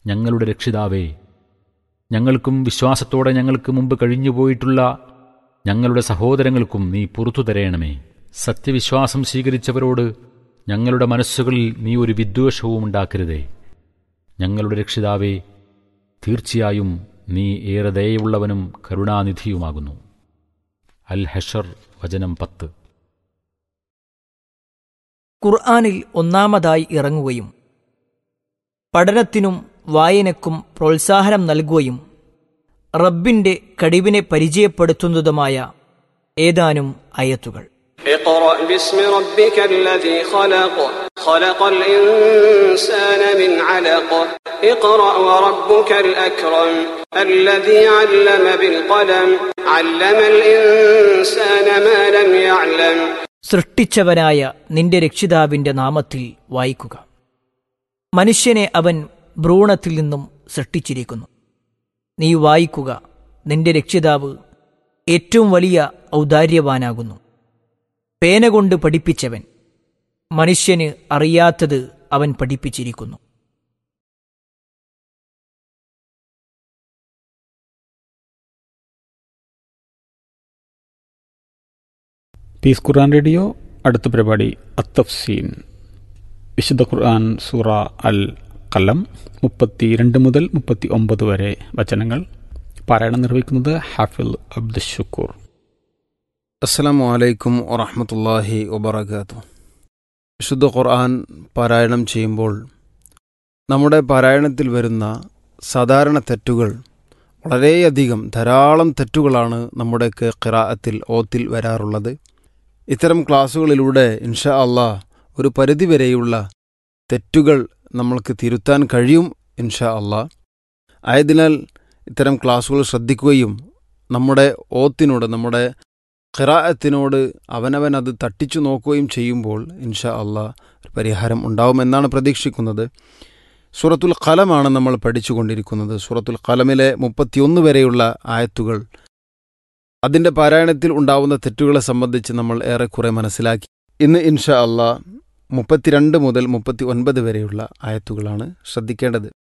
ഞങ്ങളുടെ രക്ഷിതാവേ ഞങ്ങൾക്കും വിശ്വാസത്തോടെ ഞങ്ങൾക്ക് മുമ്പ് കഴിഞ്ഞുപോയിട്ടുള്ള ഞങ്ങളുടെ സഹോദരങ്ങൾക്കും നീ പുറത്തു തരയണമേ സത്യവിശ്വാസം സ്വീകരിച്ചവരോട് ഞങ്ങളുടെ മനസ്സുകളിൽ നീ ഒരു വിദ്വേഷവും ഉണ്ടാക്കരുതേ ഞങ്ങളുടെ രക്ഷിതാവേ തീർച്ചയായും നീ ഏറെ ദയയുള്ളവനും കരുണാനിധിയുമാകുന്നു അൽ ഹഷർ വചനം പത്ത് ഖുർആാനിൽ ഒന്നാമതായി ഇറങ്ങുകയും പഠനത്തിനും വായനക്കും പ്രോത്സാഹനം നൽകുകയും റബ്ബിന്റെ കഴിവിനെ പരിചയപ്പെടുത്തുന്നതുമായ ഏതാനും അയത്തുകൾ اقرأ باسم ربك الذي خلق خلق الإنسان من علق اقرأ وربك الأكرم الذي علم بالقلم علم الإنسان ما لم يعلم സൃഷ്ടിച്ചവനായ നിന്റെ രക്ഷിതാവിന്റെ നാമത്തിൽ വായിക്കുക മനുഷ്യനെ അവൻ ഭ്രൂണത്തിൽ നിന്നും സൃഷ്ടിച്ചിരിക്കുന്നു നീ വായിക്കുക നിന്റെ രക്ഷിതാവ് ഏറ്റവും വലിയ ഔദാര്യവാനാകുന്നു പേന കൊണ്ട് പഠിപ്പിച്ചവൻ മനുഷ്യന് അറിയാത്തത് അവൻ പഠിപ്പിച്ചിരിക്കുന്നു പീസ് ഖുർആൻ റേഡിയോ അടുത്ത പരിപാടി അത്തഫ്സീൻ വിശുദ്ധ ഖുർആൻ സൂറ അൽ കലം മുപ്പത്തി രണ്ട് മുതൽ മുപ്പത്തി ഒമ്പത് വരെ വചനങ്ങൾ പാരായണം നിർവഹിക്കുന്നത് ഹാഫിൽ അബ്ദുഷക്കൂർ അസ്സലാമു അലൈക്കും വറഹമത്തല്ലാഹി വബർക്കാത്തു വിശുദ്ധ ഖുർആൻ പാരായണം ചെയ്യുമ്പോൾ നമ്മുടെ പാരായണത്തിൽ വരുന്ന സാധാരണ തെറ്റുകൾ വളരെയധികം ധാരാളം തെറ്റുകളാണ് നമ്മുടെയൊക്കെ ഖിറാഅത്തിൽ ഓത്തിൽ വരാറുള്ളത് ഇത്തരം ക്ലാസ്സുകളിലൂടെ ഇൻഷാ അള്ളാഹ് ഒരു പരിധിവരെയുള്ള തെറ്റുകൾ നമ്മൾക്ക് തിരുത്താൻ കഴിയും ഇൻഷാ അള്ളാഹ് ആയതിനാൽ ഇത്തരം ക്ലാസ്സുകൾ ശ്രദ്ധിക്കുകയും നമ്മുടെ ഓത്തിനോട് നമ്മുടെ ഖിറാഅത്തിനോട് അവനവൻ അത് തട്ടിച്ചു നോക്കുകയും ചെയ്യുമ്പോൾ ഇൻഷാ അള്ളാഹ് ഒരു പരിഹാരം ഉണ്ടാവുമെന്നാണ് പ്രതീക്ഷിക്കുന്നത് സൂറത്തുൽ ഖലമാണ് നമ്മൾ പഠിച്ചുകൊണ്ടിരിക്കുന്നത് സൂറത്തുൽ ഖലമിലെ മുപ്പത്തിയൊന്ന് വരെയുള്ള ആയത്തുകൾ അതിൻ്റെ പാരായണത്തിൽ ഉണ്ടാവുന്ന തെറ്റുകളെ സംബന്ധിച്ച് നമ്മൾ ഏറെക്കുറെ മനസ്സിലാക്കി ഇന്ന് ഇൻഷാ അള്ളാഹ് മുപ്പത്തിരണ്ട് മുതൽ മുപ്പത്തി ഒൻപത് വരെയുള്ള ആയത്തുകളാണ് ശ്രദ്ധിക്കേണ്ടത്